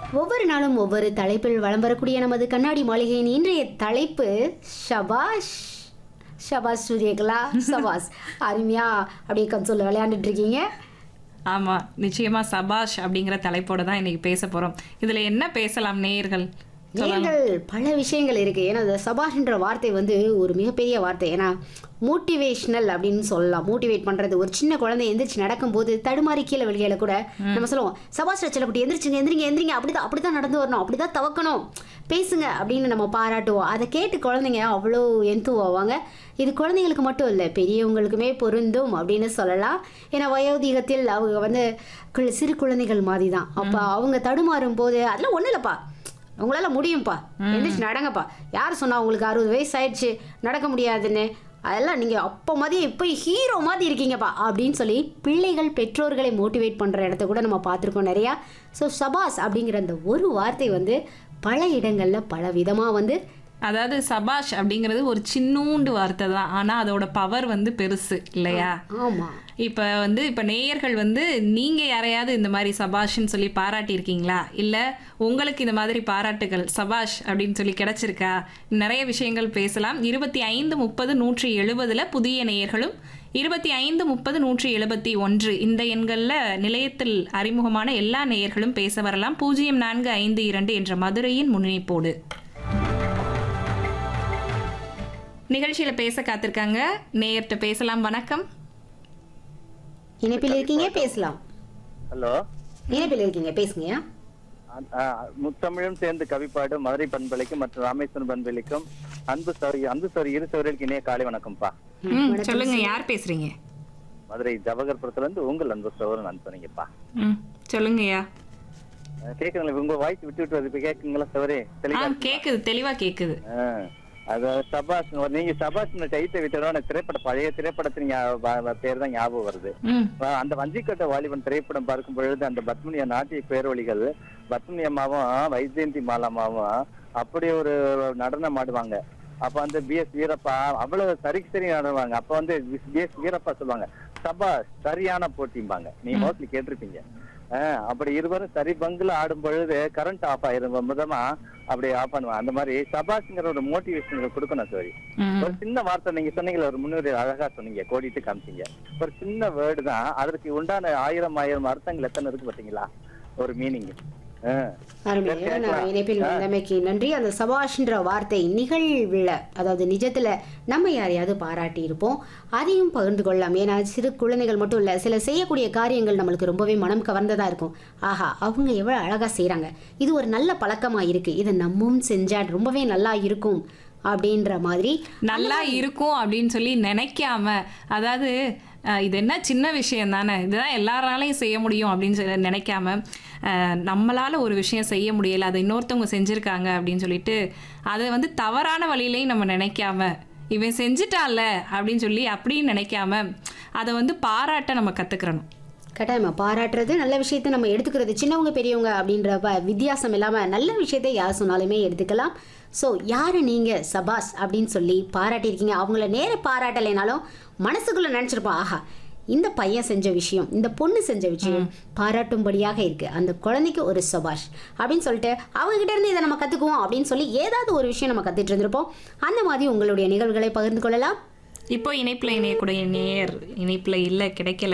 ஒவ்வொரு நாளும் ஒவ்வொரு தலைப்பில் வலம் வரக்கூடிய நமது கண்ணாடி மாளிகையின் இன்றைய தலைப்பு ஷபாஷ் ஷபாஷ் சூரியகலா சபாஸ் அருமையா அப்படியே கன்சோல விளையாண்டுட்டு இருக்கீங்க ஆமா நிச்சயமா சபாஷ் அப்படிங்கிற தலைப்போட தான் இன்னைக்கு பேச போறோம் இதுல என்ன பேசலாம் நேயர்கள் நேர்கள் பல விஷயங்கள் இருக்கு ஏன்னா இந்த சபாஷ்ன்ற வார்த்தை வந்து ஒரு மிகப்பெரிய வார்த்தை ஏன்னா மோட்டிவேஷனல் அப்படின்னு சொல்லலாம் மோட்டிவேட் பண்றது ஒரு சின்ன குழந்தை எந்திரிச்சு நடக்கும்போது தடுமாறி கீழே வெளியில கூட நம்ம சொல்லுவோம் சபாஷ் செல்லப்பட்டி எந்திரிச்சுங்க எந்திரிங்க எந்திரிங்க அப்படிதான் அப்படிதான் நடந்து வரணும் அப்படிதான் தவக்கணும் பேசுங்க அப்படின்னு நம்ம பாராட்டுவோம் அதை கேட்டு குழந்தைங்க அவ்வளோ எந்துவாவாங்க இது குழந்தைங்களுக்கு மட்டும் இல்லை பெரியவங்களுக்குமே பொருந்தும் அப்படின்னு சொல்லலாம் ஏன்னா வயோதிகத்தில் அவங்க வந்து கு- சிறு குழந்தைகள் மாதிரி தான் அப்போ அவங்க தடுமாறும் போது அதெல்லாம் ஒன்றும் இல்லைப்பா உங்களால முடியும்ப்பா எந்திரிச்சு நடங்கப்பா யார் சொன்னா உங்களுக்கு அறுபது வயசு ஆயிடுச்சு நடக்க முடியாதுன்னு அதெல்லாம் நீங்க அப்போ மாதிரி இப்போ ஹீரோ மாதிரி இருக்கீங்கப்பா அப்படின்னு சொல்லி பிள்ளைகள் பெற்றோர்களை மோட்டிவேட் பண்ற இடத்த கூட நம்ம பார்த்துருக்கோம் நிறையா ஸோ சபாஸ் அப்படிங்கிற அந்த ஒரு வார்த்தை வந்து பல இடங்கள்ல பல விதமா வந்து அதாவது சபாஷ் அப்படிங்கிறது ஒரு சின்னூண்டு வார்த்தை தான் ஆனா அதோட பவர் வந்து பெருசு இல்லையா ஆமா இப்ப வந்து இப்ப நேயர்கள் வந்து நீங்க யாரையாவது இந்த மாதிரி சபாஷ்ன்னு சொல்லி பாராட்டியிருக்கீங்களா இல்ல உங்களுக்கு இந்த மாதிரி பாராட்டுகள் சபாஷ் அப்படின்னு சொல்லி கிடைச்சிருக்கா நிறைய விஷயங்கள் பேசலாம் இருபத்தி ஐந்து முப்பது நூற்றி எழுபதுல புதிய நேயர்களும் இருபத்தி ஐந்து முப்பது நூற்றி எழுபத்தி ஒன்று இந்த எண்களில் நிலையத்தில் அறிமுகமான எல்லா நேயர்களும் பேச வரலாம் பூஜ்ஜியம் நான்கு ஐந்து இரண்டு என்ற மதுரையின் முன்னிப்போடு நிகழ்ச்சியில பேச காத்திருக்காங்க நேயர்கிட்ட பேசலாம் வணக்கம் இணைப்பில் இருக்கீங்க பேசலாம் ஹலோ இணைப்பில் இருக்கீங்க பேசுங்க முத்தமிழும் சேர்ந்து கவிப்பாடு மதுரை பண்பலைக்கும் மற்றும் ராமேஸ்வரம் பண்பலைக்கும் அன்பு சௌரி அன்பு சௌரி இரு சௌரியலுக்கு இணைய காலை வணக்கம்ப்பா ம் சொல்லுங்க யார் பேசுறீங்க மதுரை ஜவஹர்புரத்துல இருந்து உங்கள் அன்பு சௌரன் அனுப்புனீங்கப்பா ம் சொல்லுங்கய்யா கேக்குங்களா உங்க வாய்ஸ் விட்டு விட்டு வருது இப்ப கேக்குங்களா சவரே ஆ தெளிவா கேக்குது தெளிவா கேக்குது ஆ, அது சபாஷ் நீங்க சபாஷ் டைத்தை விட்டோட திரைப்பட பழைய திரைப்படத்தின் ஞா- வ- வ- பேர் தான் ஞாபகம் வருது ம் வ- அந்த வஞ்சிக்கட்ட வாலிபன் திரைப்படம் பார்க்கும் பொழுது அந்த பத்மினிய நாட்டிய பேரொழிகள் பத்மினி அம்மாவும் வைஜெயந்தி மாலாமாவும் அப்படி ஒரு நடனம் ஆடுவாங்க அப்ப வந்து பி எஸ் வீரப்பா அவ்வளவு சரிக்கு சரி ஆடுவாங்க அப்ப வந்து பி எஸ் வீரப்பா சொல்லுவாங்க சபா சரியான போட்டிம்பாங்க நீ மோஸ்ட்லி கேட்டிருப்பீங்க ஆஹ் அப்படி இருவரும் சரி பங்குல ஆடும் பொழுது கரண்ட் ஆஃப் ஆயிரும் முதமா அப்படி ஆஃப் பண்ணுவாங்க அந்த மாதிரி சபாஷ்ங்கிற ஒரு மோட்டிவேஷன் கொடுக்கணும் சரி ம் ஒரு சின்ன வார்த்தை நீங்க சொன்னீங்களே ஒரு முன்னுரை அழகா சொன்னீங்க கோடிட்டு காமிச்சீங்க ஒரு சின்ன வேர்டு தான் அதற்கு உண்டான ஆயிரம் ஆயிரம் அர்த்தங்கள் எத்தனை இருக்கு பாத்தீங்களா ஒரு மீனிங் அருமையா நான் இணைப்பில் வந்தமைக்கு நன்றி அந்த சபாஷ்ன்ற வார்த்தை நிகழ்வில் அதாவது நிஜத்துல நம்ம யாரையாவது பாராட்டி இருப்போம் அதையும் பகிர்ந்து கொள்ளலாம் ஏன்னா சிறு குழந்தைகள் மட்டும் இல்ல சில செய்யக்கூடிய காரியங்கள் நம்மளுக்கு ரொம்பவே மனம் கவர்ந்ததா இருக்கும் ஆஹா அவங்க எவ்வளவு அழகா செய்றாங்க இது ஒரு நல்ல பழக்கமா இருக்கு இதை நம்மும் செஞ்சா ரொம்பவே நல்லா இருக்கும் அப்படின்ற மாதிரி நல்லா இருக்கும் அப்படின்னு சொல்லி நினைக்காம அதாவது அஹ், இது என்ன சின்ன விஷயம் தானே இதுதான் எல்லாராலையும் செய்ய முடியும் அப்படின்னு சொல்லி நினைக்காம அஹ், நம்மளால ஒரு விஷயம் செய்ய முடியல அதை இன்னொருத்தவங்க செஞ்சிருக்காங்க அப்படின்னு சொல்லிட்டு அதை வந்து தவறான வழியிலையும் நம்ம நினைக்காம இவன் செஞ்சிட்டான்ல அப்படின்னு சொல்லி அப்படின்னு நினைக்காம அதை வந்து பாராட்ட நம்ம கத்துக்கிறணும் கட்டாயமா பாராட்டுறது நல்ல விஷயத்தை நம்ம எடுத்துக்கிறது சின்னவங்க பெரியவங்க அப்படின்ற ப- வித்தியாசம் இல்லாம நல்ல விஷயத்தை யார் சொன்னாலுமே எடுத்துக்கலாம் ஸோ யாரை நீங்க சபாஸ் அப்படின்னு சொல்லி பாராட்டியிருக்கீங்க அவங்கள நேர பாராட்டலைனாலும் மனசுக்குள்ள நினைச்சிருப்போம் ஆஹா இந்த பையன் செஞ்ச விஷயம் இந்த பொண்ணு செஞ்ச விஷயம் பாராட்டும்படியாக இருக்கு அந்த குழந்தைக்கு ஒரு சபாஷ் அப்படின்னு சொல்லிட்டு அவங்க கிட்ட இருந்து இதை நம்ம கத்துக்குவோம் அப்படின்னு சொல்லி ஏதாவது ஒரு விஷயம் நம்ம கத்துட்டு இருந்திருப்போம் அந்த மாதிரி உங்களுடைய நிகழ்வுகளை பகிர்ந்து கொள்ளலாம் இப்போ இணைப்புல இணையக்கூடிய நேர் இணைப்புல இல்லை கிடைக்கல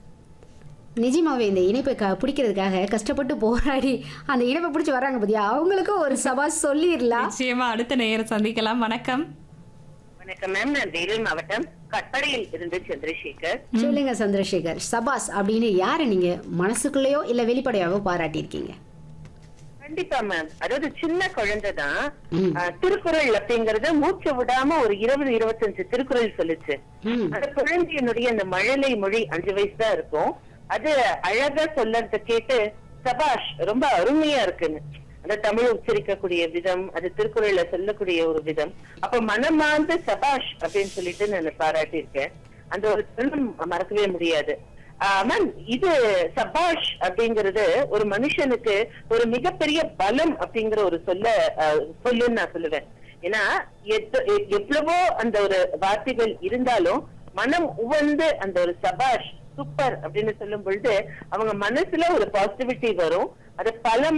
நிஜமாவே இந்த இணைப்பை க பிடிக்கிறதுக்காக கஷ்டப்பட்டு போராடி அந்த இணைப்பை பிடிச்சி வர்றாங்க பத்தியா அவங்களுக்கும் ஒரு சபா சொல்லிடலாம் நிச்சயமா அடுத்த நேர சந்திக்கலாம் வணக்கம் வணக்கம் மேம் நான் வேலூர் மாவட்டம் கட்டடையில் இருந்து சந்திரசேகர் சொல்லுங்க சந்திரசேகர் சபாஸ் அப்படின்னு யாரை நீங்க மனசுக்குள்ளேயோ இல்ல வெளிப்படையாவோ பாராட்டியிருக்கீங்க கண்டிப்பா மேம் அதாவது சின்ன குழந்தை தான் ம். திருக்குறள் அப்படிங்கறது மூச்சு விடாம ஒரு இருபது இருபத்தஞ்சு திருக்குறள் சொல்லுச்சு ம். அந்த குழந்தையினுடைய அந்த மழலை மொழி அஞ்சு வயசு தான் இருக்கும் அது அழகா சொல்லறத கேட்டு சபாஷ் ரொம்ப அருமையா இருக்குன்னு அந்த தமிழ் உச்சரிக்கக்கூடிய விதம் அது திருக்குறள்ல சொல்லக்கூடிய ஒரு விதம் அப்ப மனமார்ந்த சபாஷ் அப்படின்னு சொல்லிட்டு நான் பாராட்டியிருக்கேன் அந்த ஒரு தருணம் மறக்கவே முடியாது மேம் இது சபாஷ் அப்படிங்கிறது ஒரு மனுஷனுக்கு ஒரு மிகப்பெரிய பலம் அப்படிங்கிற ஒரு சொல்ல ஆஹ், சொல்லுன்னு நான் சொல்லுவேன் ஏன்னா எத்த- எ- எவ்வளவோ அந்த ஒரு வார்த்தைகள் இருந்தாலும் மனம் உவந்து அந்த ஒரு சபாஷ் சூப்பர் அப்படின்னு சொல்லும் பொழுது அவங்க மனசுல ஒரு பாசிட்டிவிட்டி வரும் அது பல